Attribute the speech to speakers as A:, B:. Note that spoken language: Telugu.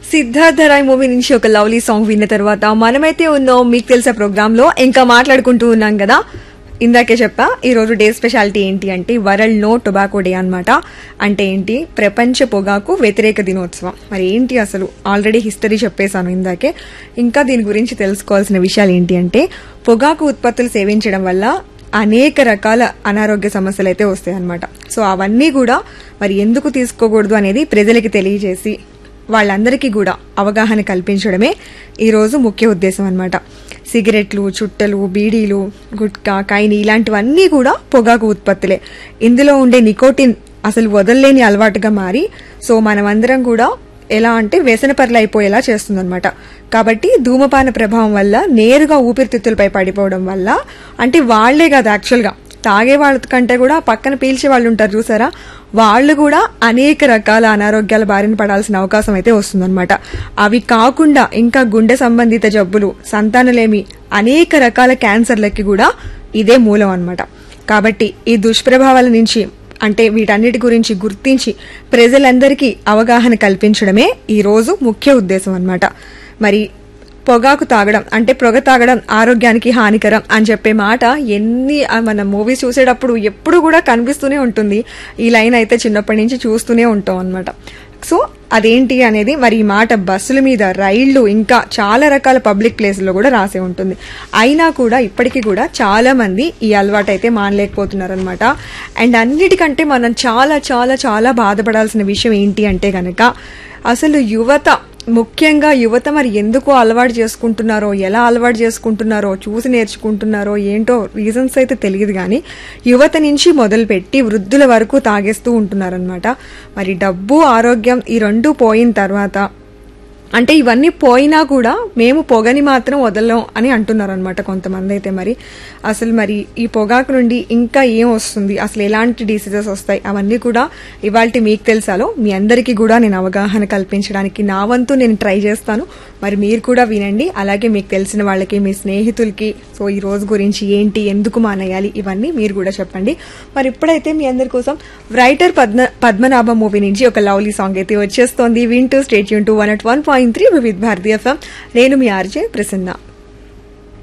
A: సిద్ధార్థ రాయ్ మూవీ నుంచి ఒక లవ్లీ సాంగ్ విన్న తర్వాత మనమైతే ఉన్నాం మీకు తెలిసే ప్రోగ్రామ్ లో ఇంకా మాట్లాడుకుంటూ ఉన్నాం కదా ఇందాకే చెప్పా ఈ రోజు డే స్పెషాలిటీ ఏంటి అంటే వరల్డ్ నో టొబాకో డే అన్నమాట అంటే ఏంటి ప్రపంచ పొగాకు వ్యతిరేక దినోత్సవం మరి ఏంటి అసలు ఆల్రెడీ హిస్టరీ చెప్పేశాను ఇందాకే ఇంకా దీని గురించి తెలుసుకోవాల్సిన విషయాలు ఏంటి అంటే పొగాకు ఉత్పత్తులు సేవించడం వల్ల అనేక రకాల అనారోగ్య సమస్యలు అయితే వస్తాయి అనమాట సో అవన్నీ కూడా మరి ఎందుకు తీసుకోకూడదు అనేది ప్రజలకి తెలియజేసి వాళ్ళందరికీ కూడా అవగాహన కల్పించడమే ఈరోజు ముఖ్య ఉద్దేశం అనమాట సిగరెట్లు చుట్టలు బీడీలు గుట్కా కైని ఇలాంటివన్నీ కూడా పొగాకు ఉత్పత్తులే ఇందులో ఉండే నికోటిన్ అసలు వదలలేని అలవాటుగా మారి సో మనమందరం కూడా ఎలా అంటే వ్యసనపరలు అయిపోయేలా చేస్తుందన్నమాట కాబట్టి ధూమపాన ప్రభావం వల్ల నేరుగా ఊపిరితిత్తులపై పడిపోవడం వల్ల అంటే వాళ్లే కాదు యాక్చువల్గా తాగే వాళ్ళ కంటే కూడా పక్కన పీల్చే వాళ్ళు ఉంటారు చూసారా వాళ్ళు కూడా అనేక రకాల అనారోగ్యాల బారిన పడాల్సిన అవకాశం అయితే వస్తుందన్నమాట అవి కాకుండా ఇంకా గుండె సంబంధిత జబ్బులు సంతానలేమి అనేక రకాల క్యాన్సర్లకి కూడా ఇదే మూలం అన్నమాట కాబట్టి ఈ దుష్ప్రభావాల నుంచి అంటే వీటన్నిటి గురించి గుర్తించి ప్రజలందరికీ అవగాహన కల్పించడమే ఈ రోజు ముఖ్య ఉద్దేశం అన్నమాట మరి పొగాకు తాగడం అంటే పొగ తాగడం ఆరోగ్యానికి హానికరం అని చెప్పే మాట ఎన్ని ఆ మన మూవీస్ చూసేటప్పుడు ఎప్పుడు కూడా కనిపిస్తూనే ఉంటుంది ఈ లైన్ అయితే చిన్నప్పటి నుంచి చూస్తూనే ఉంటాం అనమాట సో అదేంటి అనేది మరి ఈ మాట బస్సుల మీద రైళ్లు ఇంకా చాలా రకాల పబ్లిక్ ప్లేస్లో కూడా రాసే ఉంటుంది అయినా కూడా ఇప్పటికీ కూడా చాలా మంది ఈ అలవాటు అయితే మానలేకపోతున్నారు అనమాట అండ్ అన్నిటికంటే మనం చాలా చాలా చాలా బాధపడాల్సిన విషయం ఏంటి అంటే గనక అసలు యువత ముఖ్యంగా యువత మరి ఎందుకు అలవాటు చేసుకుంటున్నారో ఎలా అలవాటు చేసుకుంటున్నారో చూసి నేర్చుకుంటున్నారో ఏంటో రీజన్స్ అయితే తెలియదు కానీ యువత నుంచి మొదలుపెట్టి వృద్ధుల వరకు తాగేస్తూ ఉంటున్నారనమాట మరి డబ్బు ఆరోగ్యం ఈ రెండు పోయిన తర్వాత అంటే ఇవన్నీ పోయినా కూడా మేము పొగని మాత్రం వదలం అని అంటున్నారు అనమాట కొంతమంది అయితే మరి అసలు మరి ఈ పొగాకు నుండి ఇంకా ఏం వస్తుంది అసలు ఎలాంటి డిసీజెస్ వస్తాయి అవన్నీ కూడా ఇవాళ మీకు తెలుసాలో మీ అందరికీ కూడా నేను అవగాహన కల్పించడానికి నా వంతు నేను ట్రై చేస్తాను మరి మీరు కూడా వినండి అలాగే మీకు తెలిసిన వాళ్ళకి మీ స్నేహితులకి సో ఈ రోజు గురించి ఏంటి ఎందుకు మానేయాలి ఇవన్నీ మీరు కూడా చెప్పండి మరి ఇప్పుడైతే మీ అందరి కోసం రైటర్ పద్మ పద్మనాభ మూవీ నుంచి ఒక లవ్లీ సాంగ్ అయితే వచ్చేస్తోంది వింటూ స్టేట్ యూన్ to one at one point three Vividh Bharatiya FM నేను మీ ఆర్జే ప్రసన్న